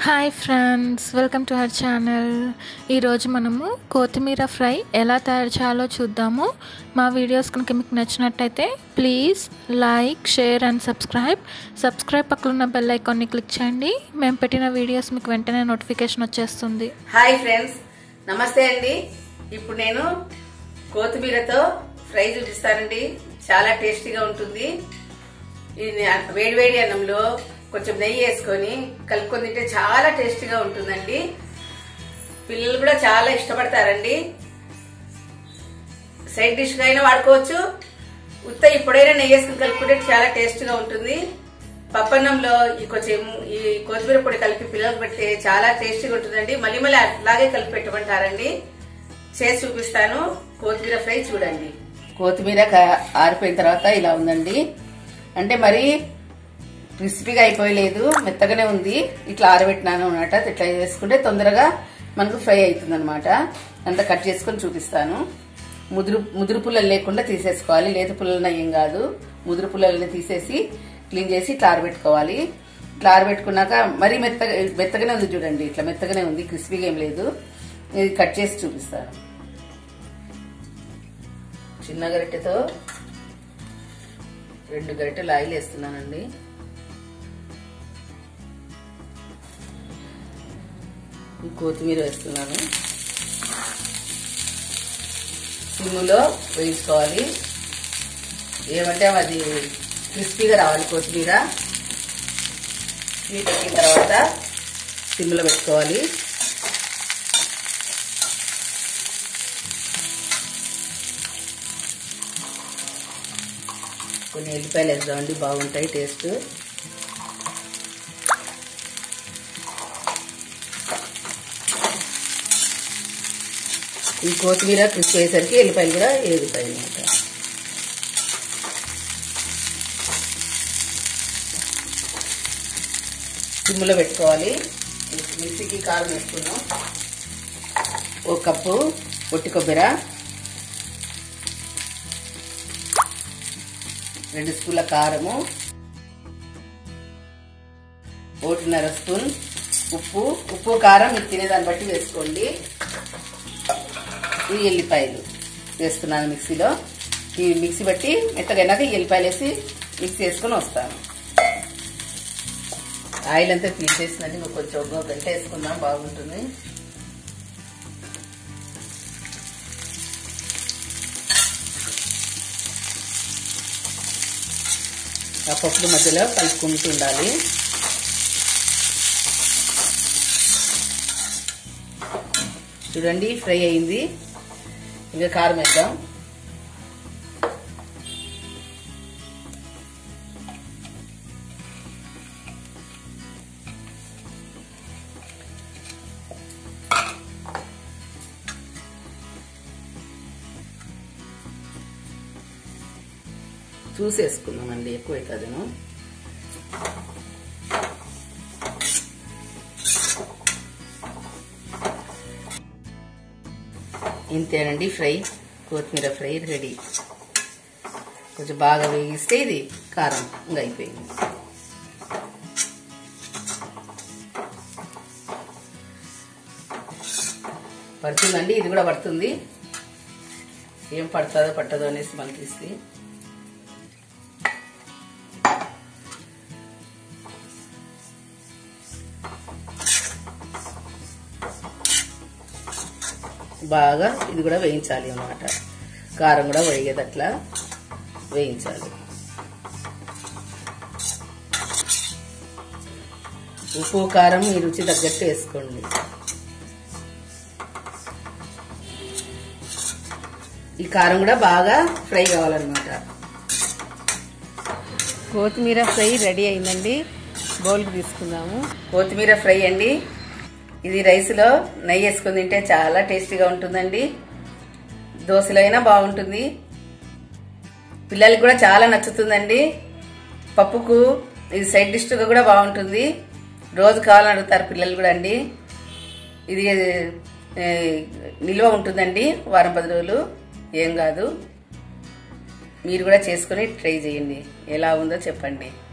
hi friends welcome to our channel ఈరోజు మనము కొత్తిమీర ఫ్రై ఎలా తయారు చేయాలో చూద్దాము మా వీడియోస్ కనుక మీకు నచ్చినట్టయితే please like share and subscribe subscribe పక్కన ఉన్న బెల్ ఐకాన్ని క్లిక్ చేయండి మేము పెట్టిన వీడియోస్ మీకు వెంటనే నోటిఫికేషన్ వచ్చేస్తుంది హాయ్ ఫ్రెండ్స్ నమస్తే అండి ఇప్పుడు నేను కొత్తిమీరతో ఫ్రై చూపిస్తానండి చాలా టేస్టీగా ఉంటుంది ఇది వేడి వేడి అన్నంలో కొంచెం నెయ్యి వేసుకొని కలుపుకొని తింటే చాలా టేస్టీగా ఉంటుందండి పిల్లలు కూడా చాలా ఇష్టపడతారండి సైడ్ డిష్ గా అయినా వాడుకోవచ్చు ఉత్త ఇప్పుడైనా నెయ్యి వేసుకుని కలుపుకుంటే చాలా టేస్టీగా ఉంటుంది పప్పన్నంలో ఈ కొంచెం ఈ కొత్తిమీర పొడి కలిపి పిల్లలకు పెడితే చాలా టేస్టీగా ఉంటుందండి మళ్ళీ మళ్ళీ అట్లాగే కలిపి పెట్టమంటారండి చేసి చూపిస్తాను కొత్తిమీర ఫ్రై చూడండి కొత్తిమీర ఆరిపోయిన తర్వాత ఇలా ఉందండి అంటే మరి క్రిస్పీగా అయిపోయలేదు మెత్తగానే ఉంది ఇట్లా ఆరబెట్టినాను అనమాట ఇట్లా వేసుకుంటే తొందరగా మనకు ఫ్రై అవుతుంది అనమాట అంతా కట్ చేసుకొని చూపిస్తాను ముదురు ముదురు పుల్లలు లేకుండా తీసేసుకోవాలి లేత పుల్లలు ఏం కాదు ముదురు పుల్లలని తీసేసి క్లీన్ చేసి ఇట్లా ఆరబెట్టుకోవాలి ఇట్లా ఆరబెట్టుకున్నాక మరీ మెత్తగా మెత్తగానే ఉంది చూడండి ఇట్లా మెత్తగానే ఉంది క్రిస్పీగా ఏం లేదు ఇది కట్ చేసి చూపిస్తాను చిన్న గరిటెతో రెండు గరిటెలు ఆయిల్ వేస్తున్నానండి ఈ కొత్తిమీర వేస్తున్నాను సిమ్ములో వేయించుకోవాలి ఏమంటే అది క్రిస్పీగా రావాలి కొత్తిమీర స్వీట్ ఎక్కిన తర్వాత సిమ్లో పెట్టుకోవాలి కొన్ని ఎల్లిపాయలు వేద్దామండి బాగుంటాయి టేస్ట్ ఈ కొత్తిమీర క్రిస్పీ అయ్యేసరికి ఎల్లిపాయలు కూడా వేగుతాయి అన్నమాట సిమ్లో పెట్టుకోవాలి మిక్సీకి కారం వేసుకున్నాం ఒక కప్పు పొట్టి కొబ్బరి రెండు స్పూన్ల కారము ఒకటిన్నర స్పూన్ ఉప్పు ఉప్పు కారం మీరు తినేదాన్ని బట్టి వేసుకోండి ఈ ఎల్లిపాయలు వేస్తున్నాను మిక్సీలో ఈ మిక్సీ బట్టి మెత్తగైనాక ఈ ఎల్లిపాయలు వేసి మిక్సీ వేసుకొని వస్తాను ఆయిల్ అంతా తీసేసిందండి ఇంకొక కొంచెం ఒక గంట వేసుకుందాం బాగుంటుంది ఆ పప్పుల మధ్యలో కలుపుకుంటూ ఉండాలి చూడండి ఫ్రై అయింది ఇంకా కారం వేద్దాం చూసేసుకుందామండి ఎక్కువ అవుతుందేమో ఇంతేనండి ఫ్రై కొత్తిమీర ఫ్రై రెడీ కొంచెం బాగా వేగిస్తే ఇది కారం ఇంకా అయిపోయింది పడుతుందండి ఇది కూడా పడుతుంది ఏం పడుతుందో పట్టదో అనేసి మనకి తీసి బాగా ఇది కూడా వేయించాలి అన్నమాట కారం కూడా వేగేదట్లా వేయించాలి ఉప్పు కారం మీ రుచి తగ్గట్టు వేసుకోండి ఈ కారం కూడా బాగా ఫ్రై కావాలన్నమాట కొత్తిమీర ఫ్రై రెడీ అయిందండి బౌల్కి తీసుకుందాము కొత్తిమీర ఫ్రై అండి ఇది రైస్లో నెయ్యి వేసుకుని తింటే చాలా టేస్టీగా ఉంటుందండి దోశలో అయినా బాగుంటుంది పిల్లలకి కూడా చాలా నచ్చుతుందండి పప్పుకు ఇది సైడ్ డిష్గా కూడా బాగుంటుంది రోజు కావాలని అడుగుతారు పిల్లలు కూడా అండి ఇది ఏ, నిల్వ ఉంటుందండి వారం పది రోజులు ఏం కాదు మీరు కూడా చేసుకొని ట్రై చేయండి ఎలా ఉందో చెప్పండి